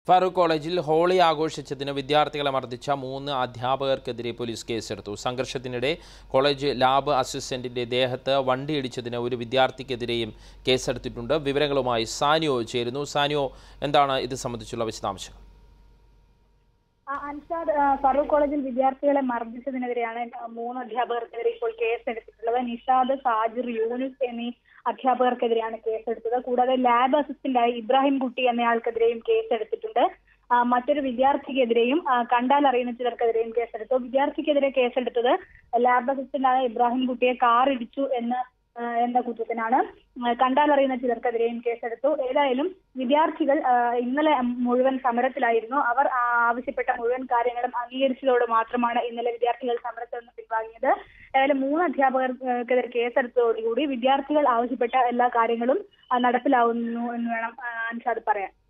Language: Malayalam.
ഫാറൂഖ് കോളേജിൽ ഹോളി ആഘോഷിച്ചതിന് വിദ്യാർത്ഥികളെ മർദ്ദിച്ച മൂന്ന് അധ്യാപകർക്കെതിരെ പോലീസ് കേസെടുത്തു സംഘർഷത്തിനിടെ കോളേജ് ലാബ് അസിസ്റ്റന്റിന്റെ ദേഹത്ത് വണ്ടിയിടിച്ചതിന് ഒരു വിദ്യാർത്ഥിക്കെതിരെയും കേസെടുത്തിട്ടുണ്ട് വിവരങ്ങളുമായി സാനിയോ ചേരുന്നു സാനിയോ എന്താണ് ഇത് സംബന്ധിച്ചുള്ള വിശദാംശങ്ങൾ ആ, അൻഷാദ് ആ, ഫറൂഖ് കോളേജിൽ വിദ്യാർത്ഥികളെ മർദ്ദിച്ചതിനെതിരെയാണ് മൂന്ന് അധ്യാപകർക്കെതിരെ ഇപ്പോൾ കേസെടുത്തിട്ടുള്ളത് നിഷാദ് സാജിർ യൂനുസ് എന്നീ അധ്യാപകർക്കെതിരെയാണ് കേസെടുത്തത് കൂടാതെ ലാബ് അസിസ്റ്റന്റായി ഇബ്രാഹിം കുട്ടി എന്നയാൾക്കെതിരെയും കേസെടുത്തിട്ടുണ്ട് ആ, മറ്റൊരു വിദ്യാർത്ഥിക്കെതിരെയും ആ, കണ്ടാൽ അറിയുന്ന ചിലർക്കെതിരെയും കേസെടുത്തു വിദ്യാർത്ഥിക്കെതിരെ കേസെടുത്തത് ലാബ് അസിസ്റ്റന്റായ ഇബ്രാഹിം കുട്ടിയെ കാർ ഇടിച്ചു എന്ന് ആ, എന്ന കുറ്റത്തിനാണ് ആ, കണ്ടാലറിയുന്ന ചിലർക്കെതിരെയും കേസെടുത്തു ഏതായാലും വിദ്യാർത്ഥികൾ ആ, ഇന്നലെ മുഴുവൻ സമരത്തിലായിരുന്നു അവർ ആ, ആവശ്യപ്പെട്ട മുഴുവൻ കാര്യങ്ങളും അംഗീകരിച്ചതോടെ മാത്രമാണ് ഇന്നലെ വിദ്യാർത്ഥികൾ സമരത്തിൽ നിന്ന് പിൻവാങ്ങിയത് ഏതായാലും മൂന്ന് അധ്യാപകർക്കെതിരെ കേസെടുത്തതോടുകൂടി വിദ്യാർത്ഥികൾ ആവശ്യപ്പെട്ട എല്ലാ കാര്യങ്ങളും ആ, നടപ്പിലാവുന്നു എന്ന് വേണം ആ, അൻഷാദ് പറയാൻ